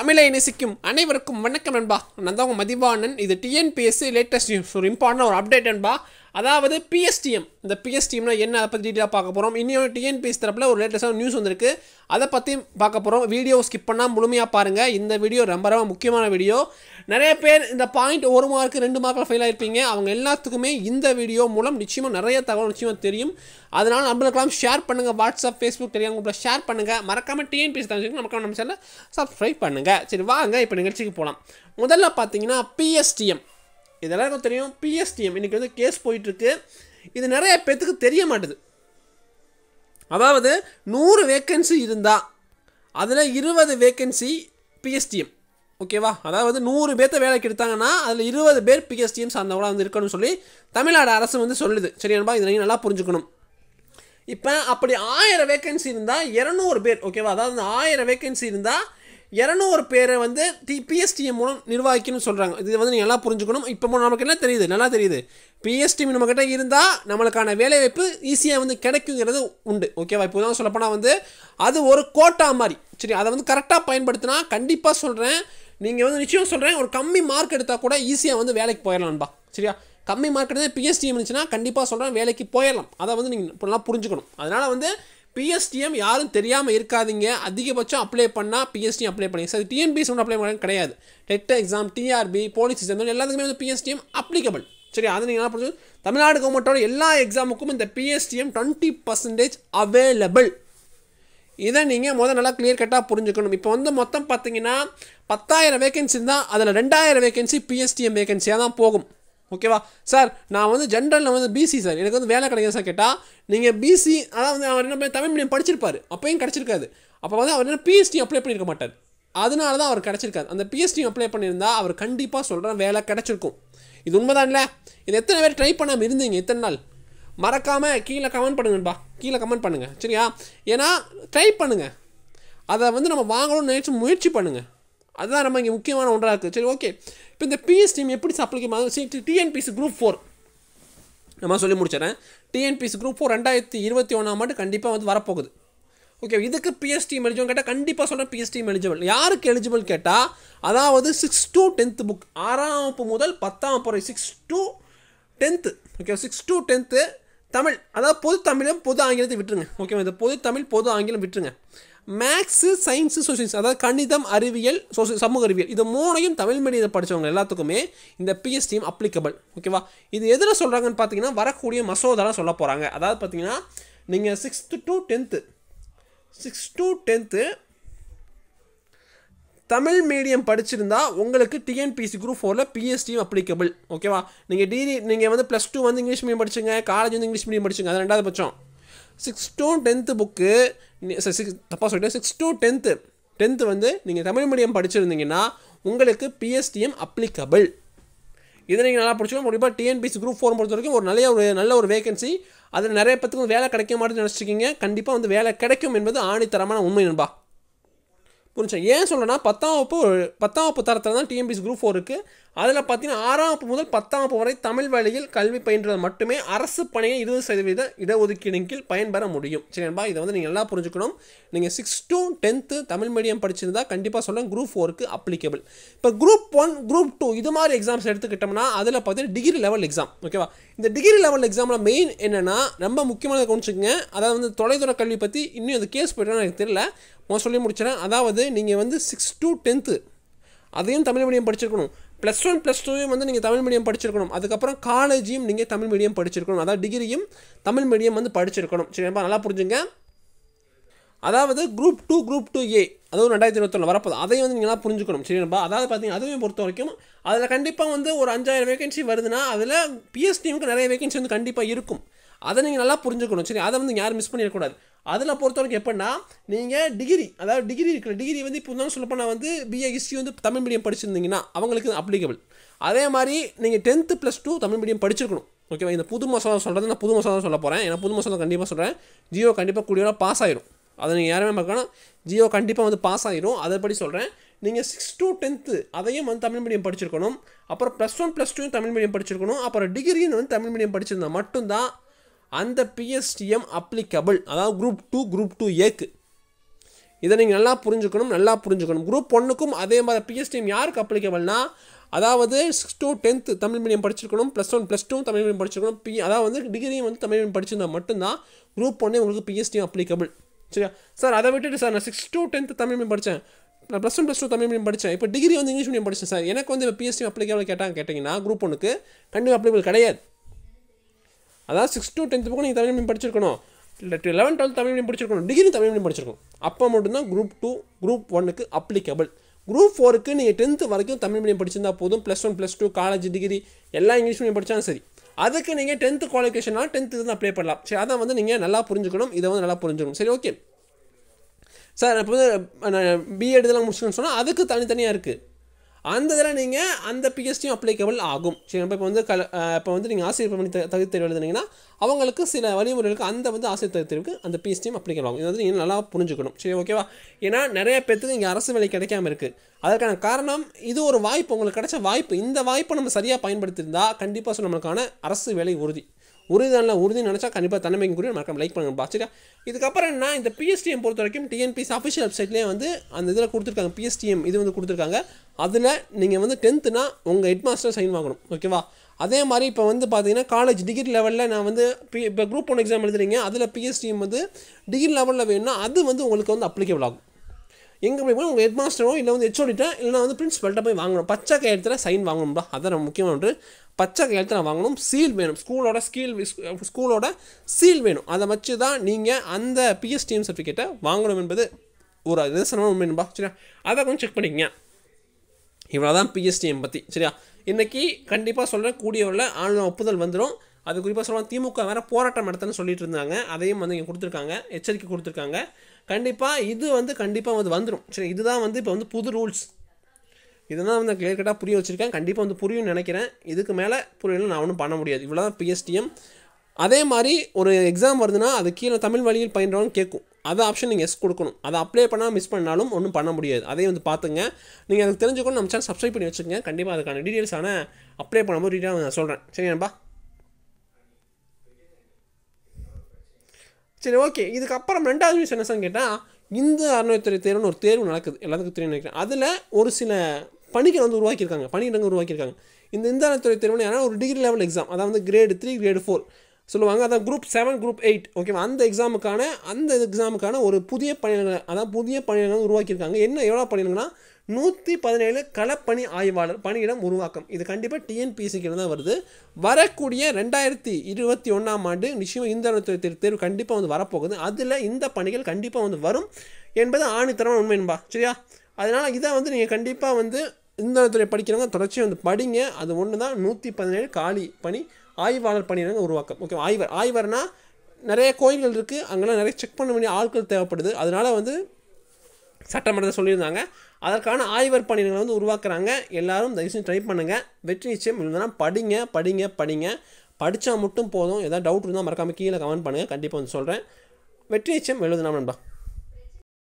தமிழை நேசிக்கும் அனைவருக்கும் வணக்கம் நண்பா நான் தான் உங்கள் மதிவாணன் இது டிஎன்பிஎஸ்சி லேட்டஸ்ட் நியூஸ் ஒரு இம்பார்ட்டன் ஒரு அப்டேட் நண்பா அதாவது பிஎஸ்டிஎம் இந்த பிஎஸ்டிஎம்னா என்ன அதை பற்றி டீட்டெயிலாக பார்க்க போகிறோம் இன்னொரு டிஎன்பிஎஸ் தரப்பில் ஒரு லேட்டஸ்ட்டான நியூஸ் வந்திருக்கு அதை பற்றி பார்க்க போகிறோம் வீடியோ ஸ்கிப் பண்ணால் முழுமையாக பாருங்கள் இந்த வீடியோ ரொம்ப ரொம்ப முக்கியமான வீடியோ நிறைய பேர் இந்த பாயிண்ட் ஒரு மார்க் ரெண்டு மார்க்கில் ஃபெயில் ஆயிருப்பீங்க அவங்க எல்லாத்துக்குமே இந்த வீடியோ மூலம் நிச்சயமாக நிறைய தகவல் நிச்சயமாக தெரியும் அதனால் நம்மளுக்கெல்லாம் ஷேர் பண்ணுங்கள் வாட்ஸ்அப் ஃபேஸ்புக் தெரியாம குரூப்பில் ஷேர் பண்ணுங்கள் மறக்காமல் டிஎன்பிஎஸ் தெரிஞ்சுக்கணும் நமக்கு நம்ம சேனலை சப்ஸ்கிரைப் பண்ணுங்கள் சரி வாங்க இப்போ நிகழ்ச்சிக்கு போகலாம் முதல்ல பார்த்தீங்கன்னா பிஎஸ்டிஎம் இதெல்லாம் எனக்கு தெரியும் பிஎஸ்டிஎம் இன்றைக்கி வந்து கேஸ் போயிட்டுருக்கு இது நிறைய பேர்த்துக்கு தெரிய மாட்டுது அதாவது நூறு வேக்கன்சி இருந்தால் அதில் இருபது வேக்கன்சி பிஎஸ்டிஎம் ஓகேவா அதாவது நூறு பேர்த்த வேலைக்கு எடுத்தாங்கன்னா அதில் இருபது பேர் பிஎஸ்டிஎம் சார்ந்தவங்களாக வந்து இருக்கணும்னு சொல்லி தமிழ்நாடு அரசு வந்து சொல்லுது சரி நண்பா இதை நீங்கள் நல்லா புரிஞ்சுக்கணும் இப்போ அப்படி ஆயிரம் வேக்கன்சி இருந்தால் இரநூறு பேர் ஓகேவா அதாவது இந்த ஆயிரம் வேக்கன்சி இருந்தால் இரநூறு பேரை வந்து டி பிஎஸ்டிஎம் மூலம் நிர்வகிக்கணும்னு சொல்கிறாங்க இது வந்து நீங்கள் நல்லா புரிஞ்சுக்கணும் இப்போ நமக்கு என்ன தெரியுது நல்லா தெரியுது பிஎஸ்டிஎம் நம்மக்கிட்ட இருந்தால் நம்மளுக்கான வேலைவாய்ப்பு ஈஸியாக வந்து கிடைக்குங்கிறது உண்டு ஓகேவா இப்போ தான் சொல்லப்போனால் வந்து அது ஒரு கோட்டா மாதிரி சரி அதை வந்து கரெக்டாக பயன்படுத்தினா கண்டிப்பாக சொல்கிறேன் நீங்கள் வந்து நிச்சயம் சொல்கிறேன் ஒரு கம்மி மார்க் எடுத்தால் கூட ஈஸியாக வந்து வேலைக்கு போயிடலாம்பா சரியா கம்மி மார்க் எடுத்து பிஎஸ்டிஎம் இருந்துச்சுன்னா கண்டிப்பாக சொல்கிறேன் வேலைக்கு போயிடலாம் அதை வந்து நீங்கள் இப்படிலாம் புரிஞ்சுக்கணும் அதனால் வந்து பிஎஸ்டிஎம் யாரும் தெரியாமல் இருக்காதீங்க அதிகபட்சம் அப்ளை பண்ணால் பிஎஸ்டிஎம் அப்ளை பண்ணி சார் டிஎன்பிஎஸ் ஒன்று அப்ளை பண்ண கிடையாது TET exam TRB police exam எல்லாத்துக்குமே வந்து பிஎஸ்டிஎம் அப்ளிகபிள் சரி அது நீங்கள் என்ன புரிஞ்சு தமிழ்நாடு கவர்மெண்ட்டோட எல்லா எக்ஸாமுக்கும் இந்த பிஎஸ்டிஎம் டுவெண்ட்டி பர்சன்டேஜ் அவைலபிள் இதை நீங்கள் முதல் நல்லா கிளியர் கட்டாக புரிஞ்சுக்கணும் இப்போ வந்து மொத்தம் பார்த்தீங்கன்னா பத்தாயிரம் வேகன்சி இருந்தால் அதில் ரெண்டாயிரம் வேகன்சி பிஎஸ்டிஎம் வேகன்சியாக தான் போகும் ஓகேவா சார் நான் வந்து ஜென்ரலில் வந்து பிசி சார் எனக்கு வந்து வேலை கிடைக்கும் சார் கேட்டால் நீங்கள் பிசி அதாவது அவர் என்ன பண்ணி- தமிழ் மீடியம் படிச்சிருப்பாரு அப்பயும் கிடச்சிருக்காது அப்போ வந்து அவர் என்ன பிஎஸ்டி அப்ளை பண்ணியிருக்க மாட்டார் அதனால தான் அவர் கிடச்சிருக்காது அந்த பிஎஸ்டி அப்ளை பண்ணியிருந்தா அவர் கண்டிப்பாக சொல்கிற வேலை கிடச்சிருக்கும் இது உண்மைதான்ல இது எத்தனை பேர் ட்ரை பண்ணாமல் இருந்தீங்க இத்தனை நாள் மறக்காமல் கீழே கமெண்ட் பண்ணுங்கப்பா கீழே கமெண்ட் பண்ணுங்கள் சரியா ஏன்னா ட்ரை பண்ணுங்கள் அதை வந்து நம்ம வாங்கணும்னு நினச்சி முயற்சி பண்ணுங்கள் அதுதான் நம்ம இங்கே முக்கியமான ஒன்றாக இருக்குது சரி ஓகே இப்போ இந்த பிஎஸ் டீம் எப்படி அப்ளிகேஷன் சரி டிஎன்பிசி குரூப் ஃபோர் நம்ம சொல்லி முடிச்சிடறேன் டிஎன்பிசி குரூப் ஃபோர் ரெண்டாயிரத்தி இருபத்தி ஒன்றாம் ஆண்டு கண்டிப்பாக வந்து வரப்போகுது ஓகே இதுக்கு பிஎஸ்டி எலிஜிபிள் கேட்டால் கண்டிப்பாக சொல்கிறேன் பிஎஸ்டி எலிஜிபிள் யாருக்கு எலிஜிபிள் கேட்டால் அதாவது சிக்ஸ் டு டென்த்து புக் ஆறாம் வகுப்பு முதல் பத்தாம் வகுப்பு வரை six to tenth okay six to tenth Tamil அதாவது பொது தமிழும் பொது ஆங்கிலத்தை விட்டுருங்க ஓகே இந்த பொது தமிழ் பொது ஆங்கிலம் விட்டுருங்க மேக்ஸு சயின்ஸு சோசியல்ஸ் அதாவது கணிதம் அறிவியல் சோசி சமூக அறிவியல் இது மூணையும் தமிழ் மீடியத்தில் படித்தவங்க எல்லாத்துக்குமே இந்த பிஎஸ்டியும் அப்ளிகபிள் ஓகேவா இது எதில் சொல்கிறாங்கன்னு பார்த்தீங்கன்னா வரக்கூடிய மசோதாலாம் சொல்ல போகிறாங்க அதாவது பார்த்தீங்கன்னா நீங்கள் sixth to tenth six to tenth Tamil medium படிச்சிருந்தா உங்களுக்கு டிஎன்பிசி குரூப் ஃபோரில் பிஎஸ்டியும் அப்ளிகபிள் ஓகேவா நீங்கள் டிகிரி நீங்கள் வந்து ப்ளஸ் டூ வந்து இங்கிலீஷ் மீடியம் படிச்சுங்க காலேஜ் வந்து இங்கிலீஷ் மீடியம் படிச்சுங்க அது ரெண்டாவது பட்சம் six to tenth book six தப்பாக சொல்லிட்டேன் சிக்ஸ் டு டென்த்து டென்த்து வந்து நீங்கள் தமிழ் மீடியம் படிச்சிருந்தீங்கன்னா உங்களுக்கு பிஎஸ்டிஎம் அப்ளிகபிள் இதை நீங்கள் நல்லா படிச்சுக்கணும் கண்டிப்பாக டிஎன்பிசி குரூப் ஃபோர் பொறுத்த வரைக்கும் ஒரு நல்ல ஒரு நல்ல ஒரு வேகன்சி அதில் நிறைய பேத்துக்கு வேலை கிடைக்க மாட்டேன்னு நினச்சிருக்கீங்க கண்டிப்பாக வந்து வேலை கிடைக்கும் என்பது ஆணித்தரமான உண்மை நண்பா புரிஞ்சா ஏன் சொல்கிறேன்னா பத்தாம் வகுப்பு பத்தாம் வகுப்பு தரத்தில் தான் டிஎம்பிசி குரூப் ஃபோர் இருக்குது அதில் பார்த்தீங்கன்னா ஆறாம் வகுப்பு முதல் பத்தாம் வகுப்பு வரை தமிழ் வழியில் கல்வி பயின்றது மட்டுமே அரசு பணியை இருபது சதவீத இடஒதுக்கீடின் கீழ் பயன்பெற முடியும் சரிங்களா இதை வந்து நீங்கள் நல்லா புரிஞ்சுக்கணும் நீங்கள் six to tenth Tamil medium படிச்சிருந்தா கண்டிப்பாக சொல்ல குரூப் ஃபோருக்கு அப்ளிகபிள் இப்போ குரூப் ஒன் குரூப் டூ இது மாதிரி எக்ஸாம்ஸ் எடுத்துக்கிட்டோம்னா அதில் பார்த்தீங்கன்னா டிகிரி லெவல் எக்ஸாம் ஓகேவா இந்த டிகிரி லெவல் எக்ஸாமில் மெயின் என்னென்னா ரொம்ப முக்கியமானதை கவனிச்சுக்கங்க அதாவது வந்து தொலைதூர கல்வி பற்றி இன்னும் அந்த கேஸ் போய்ட்டு எனக்கு தெரியல நான் சொல்லி முடிச்சிடறேன் அதாவது நீங்கள் வந்து சிக்ஸ் டு டென்த்து அதையும் தமிழ் மீடியம் படிச்சிருக்கணும் ப்ளஸ் ஒன் ப்ளஸ் டூவையும் வந்து நீங்கள் தமிழ் மீடியம் படிச்சிருக்கணும் அதுக்கப்புறம் காலேஜையும் நீங்கள் தமிழ் மீடியம் படிச்சிருக்கணும் அதாவது டிகிரியும் தமிழ் மீடியம் வந்து படிச்சிருக்கணும் சரிப்பா நல்லா புரிஞ்சுங்க அதாவது group two group two A அதுவும் ரெண்டாயிரத்தி இருபத்தொன்னு வரப்போகுது அதையும் வந்து நீங்களாம் புரிஞ்சுக்கணும் சரிங்களா அதாவது பார்த்தீங்கன்னா அதுவும் பொறுத்த வரைக்கும் அதில் கண்டிப்பாக வந்து ஒரு அஞ்சாயிரம் வேகன்சி வருதுன்னா அதில் பிஎஸ்டிஎம்க்கு நிறைய வேகன்சி வந்து கண்டிப்பாக இருக்கும் அதை நீங்கள் நல்லா புரிஞ்சுக்கணும் சரி அதை வந்து யாரும் மிஸ் பண்ணிடக்கூடாது அதில் பொறுத்த வரைக்கும் எப்படின்னா நீங்கள் டிகிரி அதாவது டிகிரி இருக்கிற டிகிரி வந்து இப்போ தான் சொல்லப்போனால் வந்து பிஏ ஹிஸ்ட்ரி வந்து தமிழ் மீடியம் படிச்சிருந்தீங்கன்னா அவங்களுக்கு அப்ளிகபிள் அதே மாதிரி நீங்கள் tenth plus two Tamil medium படிச்சிருக்கணும் ஓகேவா இந்த புது மசோதா சொல்கிறது நான் புது மசோதா சொல்ல போகிறேன் ஏன்னா புது மசோதா கண்டிப்பாக சொல்கிறேன் ஜியோ கண்டிப்பாக கூடியோட பாஸ் ஆயிரும் அதை நீங்கள் யாருமே பார்க்கணும் ஜியோ கண்டிப்பாக வந்து பாஸ் ஆயிரும் அதைப்படி சொல்கிறேன் நீங்கள் சிக்ஸ் டு டென்த்து அதையும் வந்து தமிழ் மீடியம் படிச்சிருக்கணும் அப்புறம் plus one plus two Tamil medium படிச்சிருக்கணும் அப்புறம் டிகிரின்னு வந்து தமிழ் மீடியம் படிச்சிருந்தா மட்டும்தான் அந்த பிஎஸ்டிஎம் அப்ளிகபிள் அதாவது குரூப் டூ குரூப் டூ ஏக்கு இதை நீங்கள் நல்லா புரிஞ்சுக்கணும் நல்லா புரிஞ்சுக்கணும் குரூப் ஒன்றுக்கும் அதே மாதிரி பிஎஸ்டிஎம் யாருக்கு அப்ளிகபிள்னா அதாவது six to tenth Tamil medium படிச்சிருக்கணும் plus one plus two Tamil medium படிச்சிருக்கணும் பி அதாவது வந்து டிகிரியும் வந்து தமிழ் மீடியம் படிச்சிருந்தா மட்டும்தான் குரூப் ஒன்னே உங்களுக்கு பிஎஸ்டிஎம் அப்ளிகபிள் சரியா சார் அதை விட்டுட்டு சார் நான் six to tenth Tamil medium படித்தேன் நான் plus one plus two Tamil medium படித்தேன் இப்போ டிகிரி வந்து இங்கிலீஷ் மீடியம் படித்தேன் சார் எனக்கு வந்து இப்போ பிஎஸ்டி அப்ளிகபிள் கேட்டாங்க கேட்டிங்கன்னா குரூப் ஒன்றுக்கு கண்டிப்பாக அப்ளிகபிள் கிடையாது அதாவது சிக்ஸ் to டென்த் பக்கம் நீங்கள் தமிழ் மீடியம் படிச்சிருக்கணும் இல்லை லெவன் டுவெல்த் தமிழ் மீடியம் படிச்சிருக்கணும் டிகிரி தமிழ் மீடியம் படிச்சிருக்கணும் அப்போ மட்டும்தான் குரூப் டூ குரூப் ஒன்னுக்கு அப்ளிகபிள் குரூப் ஃபோருக்கு நீங்கள் டென்த்து வரைக்கும் தமிழ் மீடியம் படிச்சிருந்தா போதும் plus one plus two college degree எல்லாம் இங்கிலீஷ் மீடியம் படித்தாலும் சரி அதுக்கு நீங்கள் டென்த்து குவாலிஃபிகேஷனாக டென்த்து வந்து அப்ளை பண்ணலாம் சரி அதை வந்து நீங்கள் நல்லா புரிஞ்சுக்கணும் இதை வந்து நல்லா புரிஞ்சுக்கணும் சரி ஓகே சார் இப்போ வந்து நான் பிஎட் இதெல்லாம் முடிச்சுக்கணும்னு சொன்னால் அதுக்கு தனித்தனியாக இருக்குது அந்த இதில் நீங்கள் அந்த பிஎஸ்டியும் அப்ளிகபிள் ஆகும் சரி நம்ம இப்போ வந்து கல இப்போ வந்து நீங்கள் ஆசிரியர் பணி த- தகுதி தேர்வு எழுதுனீங்கன்னா அவங்களுக்கு சில வழிமுறைகளுக்கு அந்த வந்து ஆசிரியர் தகுதி தேர்வுக்கு அந்த பிஎஸ்டியும் அப்ளிகபிள் ஆகும் இது வந்து நீங்கள் நல்லா புரிஞ்சுக்கணும் சரி ஓகேவா ஏன்னா நிறைய பேர்த்துக்கு இங்கே அரசு வேலை கிடைக்காம இருக்குது அதற்கான காரணம் இது ஒரு வாய்ப்பு உங்களுக்கு கிடைச்ச வாய்ப்பு இந்த வாய்ப்பை நம்ம சரியாக பயன்படுத்தியிருந்தா கண்டிப்பாக சொல்ல நம்மளுக்கான அரசு வேலை உறுதி உறுதிதானில் உறுதி நினச்சா கண்டிப்பாக தன்னமைக்கு குறி மறக்காம லைக் பண்ணுங்க சரியா இதுக்கப்புறம் என்ன இந்த பிஎஸ்டிஎம் பொறுத்த வரைக்கும் டிஎன்பிசி அஃபிஷியல் வெப்சைட்லேயே வந்து அந்த இதில் கொடுத்துருக்காங்க பிஎஸ்டிஎம் இது வந்து கொடுத்துருக்காங்க அதில் நீங்கள் வந்து டென்த்துனா உங்கள் ஹெட் மாஸ்டர் சைன் வாங்கணும் ஓகேவா அதே மாதிரி இப்போ வந்து பார்த்தீங்கன்னா காலேஜ் டிகிரி லெவலில் நான் வந்து பி இப்போ குரூப் ஒன் எக்ஸாம் எழுதுறீங்க அதில் பிஎஸ்டிஎம் வந்து டிகிரி லெவலில் வேணும்னா அது வந்து உங்களுக்கு வந்து அப்ளிகபிள் ஆகும் எங்கே போய் போனால் உங்கள் ஹெட் மாஸ்டரோ இல்லை வந்து ஹெச்ஓடிட்ட இல்லைனா வந்து பிரின்ஸ்பல்கிட்ட போய் வாங்கணும் பச்சை கையெழுத்தில் சைன் வாங்கணும்டா அதான் ரொம்ப முக்கியமான ஒன்று பச்சை கையெழுத்தில் வாங்கணும் சீல் வேணும் ஸ்கூலோட ஸ்கீல் ஸ்கூலோட சீல் வேணும் அதை வச்சு தான் நீங்கள் அந்த பிஎஸ்டிஎம் சர்டிஃபிகேட்டை வாங்கணும் என்பது ஒரு நிதர்சனமான உண்மை நண்பா சரியா அதை கொஞ்சம் செக் பண்ணிக்கங்க இவ்வளோ தான் பிஎஸ்டிஎம் பற்றி சரியா இன்றைக்கி கண்டிப்பாக சொல்கிறேன் கூடியவரில் ஆளுநர் ஒப்புதல் வந்துடும் அது குறிப்பாக சொல்லுவாங்க திமுக வேறு போராட்டம் நடத்தன்னு சொல்லிட்டு இருந்தாங்க அதையும் வந்து இங்கே கொடுத்துருக்காங்க எச்சரிக்கை கொடுத்துருக்காங்க கண்டிப்பாக இது வந்து கண்டிப்பாக வந்து வந்துடும் சரி இதுதான் வந்து இப்போ வந்து புது ரூல்ஸ் இதெல்லாம் வந்து கிளியர் கட்டாக புரிய வச்சுருக்கேன் கண்டிப்பாக வந்து புரியும்னு நினைக்கிறேன் இதுக்கு மேலே புரியணும் நான் ஒன்றும் பண்ண முடியாது இவ்வளோ தான் பிஎஸ்டிஎம் அதே மாதிரி ஒரு எக்ஸாம் வருதுன்னா அது கீழே தமிழ் வழியில் பயின்றவங்க கேட்கும் அதை ஆப்ஷன் நீங்கள் எஸ் கொடுக்கணும் அதை அப்ளை பண்ணால் மிஸ் பண்ணாலும் ஒன்றும் பண்ண முடியாது அதையும் வந்து பார்த்துங்க நீங்கள் அதுக்கு தெரிஞ்சுக்கணும் நம்ம சேனல் சப்ஸ்கிரைப் பண்ணி வச்சுக்கோங்க கண்டிப்பாக அதுக்கான டீட்டெயில்ஸான அப்ளை பண்ணும்போது டீட்டெயிலாக நான் சொல்கிறேன் சரியாப்பா சரி ஓகே இதுக்கப்புறம் ரெண்டாவது விஷயம் என்ன சார் கேட்டால் இந்த அறநிலையத்துறை தேர்வுன்னு ஒரு தேர்வு நடக்குது எல்லாத்துக்கும் தெரியும் நினைக்கிறேன் அதில் ஒரு சில பணிகள் வந்து உருவாக்கியிருக்காங்க பணியிடங்கள் உருவாக்கியிருக்காங்க இந்த இந்த அறநிலையத்துறை தேர்வுன்னு யாரா ஒரு டிகிரி லெவல் எக்ஸாம் அதாவது வந்து கிரேடு த்ரீ கிரேடு ஃபோர் சொல்லுவாங்க அதான் குரூப் செவன் குரூப் எயிட் ஓகேவா அந்த எக்ஸாமுக்கான அந்த எக்ஸாமுக்கான ஒரு புதிய பணியிடங்கள் அதாவது புதிய பணியிடங்கள் உருவாக்கியிருக்காங்க என்ன எவ்வளோ பணியிடங்கள்னா நூற்றி பதினேழு களப்பணி ஆய்வாளர் பணியிடம் உருவாக்கம் இது கண்டிப்பாக டிஎன்பிசிக்கு தான் வருது வரக்கூடிய ரெண்டாயிரத்தி இருபத்தி ஒன்றாம் ஆண்டு நிச்சயம் இந்த அறநிலையத்துறை தேர்வு தேர்வு கண்டிப்பாக வந்து வரப்போகுது அதில் இந்த பணிகள் கண்டிப்பாக வந்து வரும் என்பது ஆணித்தரமான உண்மை என்பா சரியா அதனால் இதை வந்து நீங்கள் கண்டிப்பாக வந்து இந்த துறை படிக்கிறவங்க தொடர்ச்சியாக வந்து படிங்க அது ஒன்று தான் நூற்றி பதினேழு காலி பணி ஆய்வாளர் பணியிடங்க உருவாக்கம் ஓகே ஆய்வர் ஆய்வர்னா நிறைய கோயில்கள் இருக்குது அங்கெல்லாம் நிறைய செக் பண்ண வேண்டிய ஆட்கள் தேவைப்படுது அதனால வந்து சட்டமன்றத்தில் சொல்லியிருந்தாங்க அதற்கான ஆய்வர் பணிகளை வந்து உருவாக்குறாங்க எல்லாரும் தயவு செஞ்சு ட்ரை பண்ணுங்கள் வெற்றி நிச்சயம் இல்லைனா படிங்க படிங்க படிங்க படித்தா மட்டும் போதும் ஏதாவது டவுட் இருந்தால் மறக்காமல் கீழே கமெண்ட் பண்ணுங்கள் கண்டிப்பாக வந்து சொல்கிறேன் வெற்றி நிச்சயம் எழுதுனா நண்பா